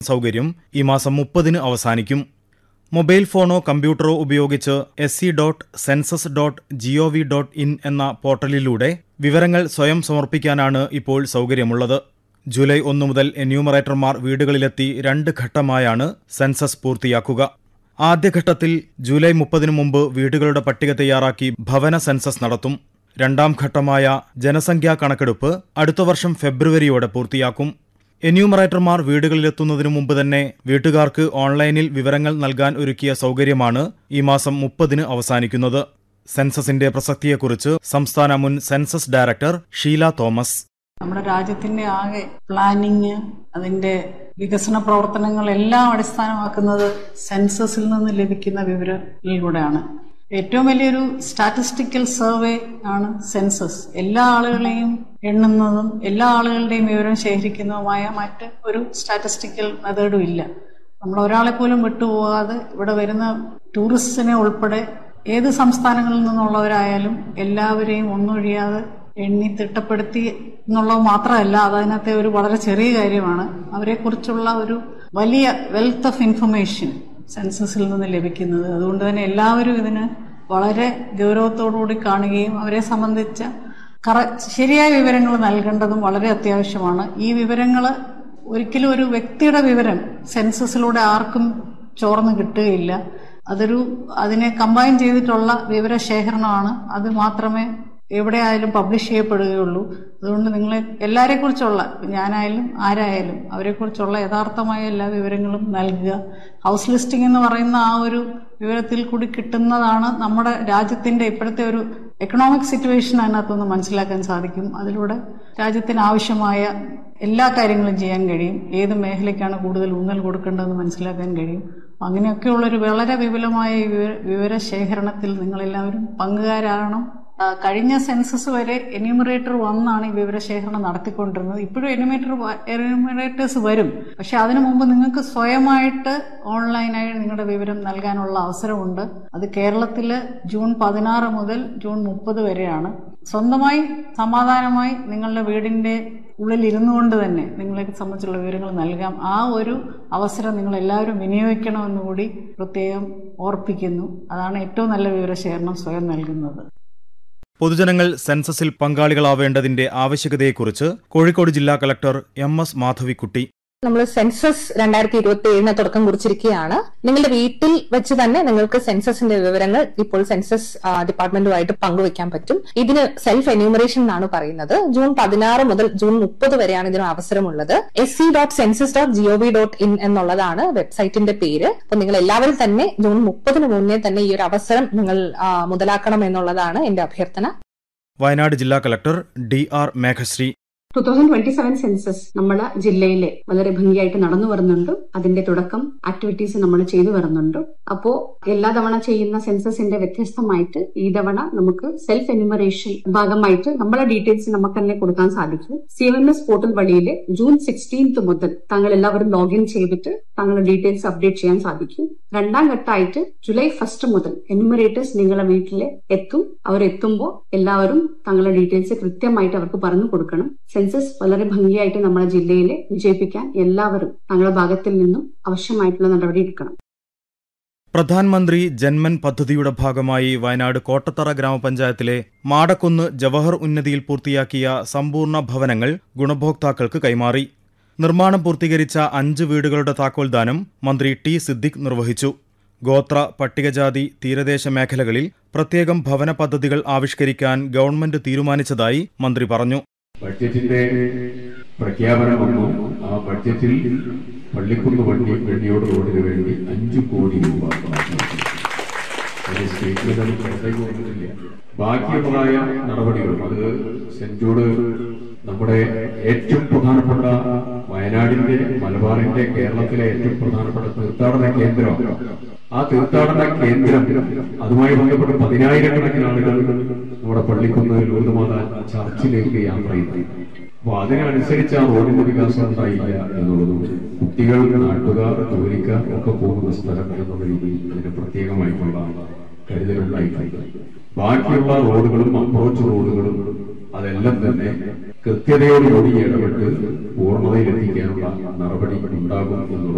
സൗകര്യം ഈ മാസം മുപ്പതിന് അവസാനിക്കും മൊബൈൽ ഫോണോ കമ്പ്യൂട്ടറോ ഉപയോഗിച്ച് S C dot census dot G O V dot in എന്ന പോർട്ടലിലൂടെ വിവരങ്ങൾ സ്വയം സമർപ്പിക്കാനാണ് ഇപ്പോൾ സൗകര്യമുള്ളത് ജൂലൈ ഒന്നു മുതൽ എന്യൂമറേറ്റർമാർ വീടുകളിലെത്തി രണ്ട് ഘട്ടമായാണ് സെൻസസ് പൂർത്തിയാക്കുക ആദ്യഘട്ടത്തിൽ ജൂലൈ മുപ്പതിനു മുമ്പ് വീടുകളുടെ പട്ടിക തയ്യാറാക്കി ഭവന സെൻസസ് നടത്തും രണ്ടാം ഘട്ടമായ ജനസംഖ്യാ കണക്കെടുപ്പ് അടുത്ത വർഷം ഫെബ്രുവരിയോടെ പൂർത്തിയാക്കും എന്യൂമറേറ്റർമാർ വീടുകളിലെത്തുന്നതിനു മുമ്പ് തന്നെ വീട്ടുകാർക്ക് ഓൺലൈനിൽ വിവരങ്ങൾ നൽകാൻ ഒരുക്കിയ സൗകര്യമാണ് ഈ മാസം മുപ്പതിന് അവസാനിക്കുന്നത് സെൻസസിന്റെ പ്രസക്തിയെക്കുറിച്ച് സംസ്ഥാന മുൻ സെൻസസ് ഡയറക്ടർ ഷീല തോമസ് നമ്മുടെ രാജ്യത്തിന്റെ ആകെ പ്ലാനിങ് അതിന്റെ വികസന പ്രവർത്തനങ്ങളെല്ലാം അടിസ്ഥാനമാക്കുന്നത് സെൻസസിൽ നിന്ന് ലഭിക്കുന്ന വിവരങ്ങളിലൂടെയാണ് ഏറ്റവും വലിയൊരു സ്റ്റാറ്റിസ്റ്റിക്കൽ സർവേ ആണ് സെൻസസ് എല്ലാ ആളുകളെയും എണ്ണുന്നതും എല്ലാ ആളുകളുടെയും വിവരം ശേഖരിക്കുന്നതുമായ മറ്റ് ഒരു സ്റ്റാറ്റിസ്റ്റിക്കൽ മെത്തേഡും ഇല്ല നമ്മൾ ഒരാളെ പോലും വിട്ടുപോകാതെ ഇവിടെ വരുന്ന ടൂറിസ്റ്റിനെ ഉൾപ്പെടെ ഏത് സംസ്ഥാനങ്ങളിൽ നിന്നുള്ളവരായാലും എല്ലാവരെയും ഒന്നൊഴിയാതെ എണ്ണി തിട്ടപ്പെടുത്തി എന്നുള്ളത് മാത്രമല്ല അതതിനകത്തെ ഒരു വളരെ ചെറിയ കാര്യമാണ് അവരെക്കുറിച്ചുള്ള ഒരു വലിയ വെൽത്ത് ഓഫ് ഇൻഫർമേഷൻ സെൻസസിൽ നിന്ന് ലഭിക്കുന്നത് അതുകൊണ്ട് തന്നെ എല്ലാവരും ഇതിന് വളരെ ഗൗരവത്തോടുകൂടി കാണുകയും അവരെ സംബന്ധിച്ച കറ ശരിയായ വിവരങ്ങൾ നൽകേണ്ടതും വളരെ അത്യാവശ്യമാണ് ഈ വിവരങ്ങൾ ഒരിക്കലും ഒരു വ്യക്തിയുടെ വിവരം സെൻസസിലൂടെ ആർക്കും ചോർന്ന് കിട്ടുകയില്ല അതൊരു അതിനെ കമ്പൈൻ ചെയ്തിട്ടുള്ള വിവരശേഖരണമാണ് അത് മാത്രമേ എവിടെയായാലും പബ്ലിഷ് ചെയ്യപ്പെടുകയുള്ളൂ അതുകൊണ്ട് നിങ്ങളെ എല്ലാവരെ കുറിച്ചുള്ള ഞാനായാലും ആരായാലും അവരെക്കുറിച്ചുള്ള യഥാർത്ഥമായ എല്ലാ വിവരങ്ങളും നൽകുക ഹൗസ് ലിസ്റ്റിംഗ് എന്ന് പറയുന്ന ആ ഒരു വിവരത്തിൽ കൂടി കിട്ടുന്നതാണ് നമ്മുടെ രാജ്യത്തിന്റെ ഇപ്പോഴത്തെ ഒരു എക്കണോമിക് സിറ്റുവേഷൻ അതിനകത്തുനിന്ന് മനസ്സിലാക്കാൻ സാധിക്കും അതിലൂടെ രാജ്യത്തിന് ആവശ്യമായ എല്ലാ കാര്യങ്ങളും ചെയ്യാൻ കഴിയും ഏത് മേഖലയ്ക്കാണ് കൂടുതൽ ഊന്നൽ കൊടുക്കേണ്ടതെന്ന് മനസ്സിലാക്കാൻ കഴിയും അങ്ങനെയൊക്കെയുള്ളൊരു വളരെ വിപുലമായ വിവര വിവരശേഖരണത്തിൽ നിങ്ങളെല്ലാവരും പങ്കുകാരാകണം കഴിഞ്ഞ സെൻസസ് വരെ എന്യൂമറേറ്റർ വന്നാണ് ഈ വിവരശേഖരണം നടത്തിക്കൊണ്ടിരുന്നത് ഇപ്പോഴും എന്യൂമേറ്റർ എന്യൂമറേറ്റേഴ്സ് വരും പക്ഷെ അതിനു മുമ്പ് നിങ്ങൾക്ക് സ്വയമായിട്ട് ഓൺലൈനായി നിങ്ങളുടെ വിവരം നൽകാനുള്ള അവസരമുണ്ട് അത് കേരളത്തിൽ ജൂൺ പതിനാറ് മുതൽ ജൂൺ മുപ്പത് വരെയാണ് സ്വന്തമായി സമാധാനമായി നിങ്ങളുടെ വീടിന്റെ ഉള്ളിൽ ഇരുന്നു കൊണ്ട് തന്നെ നിങ്ങളെ സംബന്ധിച്ചുള്ള വിവരങ്ങൾ നൽകാം ആ ഒരു അവസരം നിങ്ങൾ എല്ലാവരും വിനിയോഗിക്കണമെന്ന് കൂടി പ്രത്യേകം ഓർപ്പിക്കുന്നു അതാണ് ഏറ്റവും നല്ല വിവരശേഖരണം സ്വയം നൽകുന്നത് പൊതുജനങ്ങൾ സെൻസസിൽ പങ്കാളികളാവേണ്ടതിന്റെ ആവശ്യകതയെക്കുറിച്ച് കോഴിക്കോട് ജില്ലാ കളക്ടർ എം എസ് മാധവിക്കുട്ടി നമ്മൾ സെൻസസ് രണ്ടായിരത്തി ഇരുപത്തി ഏഴിന് തുടക്കം കുറിച്ചിരിക്കുകയാണ് നിങ്ങളുടെ വീട്ടിൽ വെച്ച് തന്നെ നിങ്ങൾക്ക് സെൻസസിന്റെ വിവരങ്ങൾ ഇപ്പോൾ സെൻസസ് ഡിപ്പാർട്ട്മെന്റുമായിട്ട് പങ്കുവെക്കാൻ പറ്റും ഇതിന് സെൽഫ് എന്യൂമറേഷൻ എന്നാണ് പറയുന്നത് ജൂൺ പതിനാറ് മുതൽ ജൂൺ മുപ്പത് വരെയാണ് ഇതിന് അവസരമുള്ളത് S C dot census dot G O V dot in എന്നുള്ളതാണ് വെബ്സൈറ്റിന്റെ പേര് അപ്പൊ നിങ്ങൾ എല്ലാവരും തന്നെ ജൂൺ മുപ്പതിന് മുന്നേ തന്നെ ഈ ഒരു അവസരം നിങ്ങൾ മുതലാക്കണം എന്നുള്ളതാണ് എന്റെ അഭ്യർത്ഥന വയനാട് ജില്ലാ collector D R Meghashree two thousand twenty seven census നമ്മുടെ ജില്ലയിലെ വളരെ ഭംഗിയായിട്ട് നടന്നു വരുന്നുണ്ട് അതിന്റെ തുടക്കം ആക്ടിവിറ്റീസ് നമ്മൾ ചെയ്തു വരുന്നുണ്ട് അപ്പോ എല്ലാ തവണ ചെയ്യുന്ന സെൻസസിന്റെ വ്യത്യസ്തമായിട്ട് ഈ തവണ നമുക്ക് സെൽഫ് എന്യൂമറേഷൻ ഭാഗമായിട്ട് നമ്മളെ ഡീറ്റെയിൽസ് നമുക്ക് തന്നെ കൊടുക്കാൻ സാധിക്കും C M M S portal വഴിയിൽ ജൂൺ സിക്സ്റ്റീൻത്ത് മുതൽ താങ്കൾ എല്ലാവരും ലോഗിൻ ചെയ്തിട്ട് താങ്കളുടെ ഡീറ്റെയിൽസ് അപ്ഡേറ്റ് ചെയ്യാൻ സാധിക്കും രണ്ടാം ഘട്ടമായിട്ട് ജൂലൈ ഫസ്റ്റ് മുതൽ എന്യൂമറേറ്റേഴ്സ് നിങ്ങളുടെ വീട്ടിൽ എത്തും അവരെത്തുമ്പോൾ എല്ലാവരും തങ്ങളുടെ ഡീറ്റെയിൽസ് കൃത്യമായിട്ട് അവർക്ക് പറഞ്ഞു കൊടുക്കണം സെൻസസ് വളരെ ഭംഗിയായിട്ട് നമ്മുടെ ജില്ലയിൽ വിജയിപ്പിക്കാൻ എല്ലാവരും തങ്ങളുടെ ഭാഗത്തിൽ നിന്നും ആവശ്യമായിട്ടുള്ള നടപടി എടുക്കണം പ്രധാനമന്ത്രി ജന്മൻ പദ്ധതിയുടെ ഭാഗമായി വയനാട് കോട്ടത്തറ ഗ്രാമപഞ്ചായത്തിലെ മാടക്കുന്ന് ജവഹർ ഉന്നതിയിൽ പൂർത്തിയാക്കിയ സമ്പൂർണ്ണ ഭവനങ്ങൾ ഗുണഭോക്താക്കൾക്ക് കൈമാറി നിർമ്മാണം പൂർത്തീകരിച്ച അഞ്ച് വീടുകളുടെ താക്കോൽദാനം മന്ത്രി ടി സിദ്ദിഖ് നിർവഹിച്ചു ഗോത്ര പട്ടികജാതി തീരദേശ മേഖലകളിൽ പ്രത്യേകം ഭവന പദ്ധതികൾ ആവിഷ്കരിക്കാൻ ഗവൺമെന്റ് തീരുമാനിച്ചതായി മന്ത്രി പറഞ്ഞു ബഡ്ജറ്റിന്റെ പ്രഖ്യാപനം വന്നു ആ ബഡ്ജറ്റിൽ പള്ളിക്കുന്ന് വണ്ടി വെള്ളിയോട് റോഡിന് വേണ്ടി അഞ്ചു കോടി രൂപ സ്റ്റേറ്റിൽ അത് പുറത്തേക്ക് വന്നിട്ടില്ല ബാക്കിയുള്ളതായ നടപടികളും അത് സെഞ്ചൂട് നമ്മുടെ ഏറ്റവും പ്രധാനപ്പെട്ട വയനാടിന്റെ മലബാറിന്റെ കേരളത്തിലെ ഏറ്റവും പ്രധാനപ്പെട്ട തീർത്ഥാടന കേന്ദ്രം ആ തീർത്ഥാടന കേന്ദ്രം അതുമായി ബന്ധപ്പെട്ട് പതിനായിരക്കണക്കിന് ആളുകൾ നമ്മുടെ പള്ളിക്കുന്ന് ലൂർദമാത ചർച്ചിലേക്ക് യാത്ര ചെയ്തു അപ്പൊ അതിനനുസരിച്ച് ആ റോഡിന്റെ വികാസം ഉണ്ടായില്ല എന്നുള്ളതും കുട്ടികൾ നാട്ടുകാർ ജോലിക്കാർ ഒക്കെ പോകുന്ന സ്ഥലം എന്നുള്ള രീതിയിൽ അതിന് പ്രത്യേകമായിട്ടുള്ള കരുതലുണ്ടായിട്ടുണ്ട് ബാക്കിയുള്ള റോഡുകളും അപ്രോച്ച് റോഡുകളും അതെല്ലാം തന്നെ കൃത്യതയോടുകൂടി ഇടപെട്ട് പൂർണ്ണതയിലെത്തിക്കാനുള്ള നടപടി ഉണ്ടാകും എന്നുള്ളത്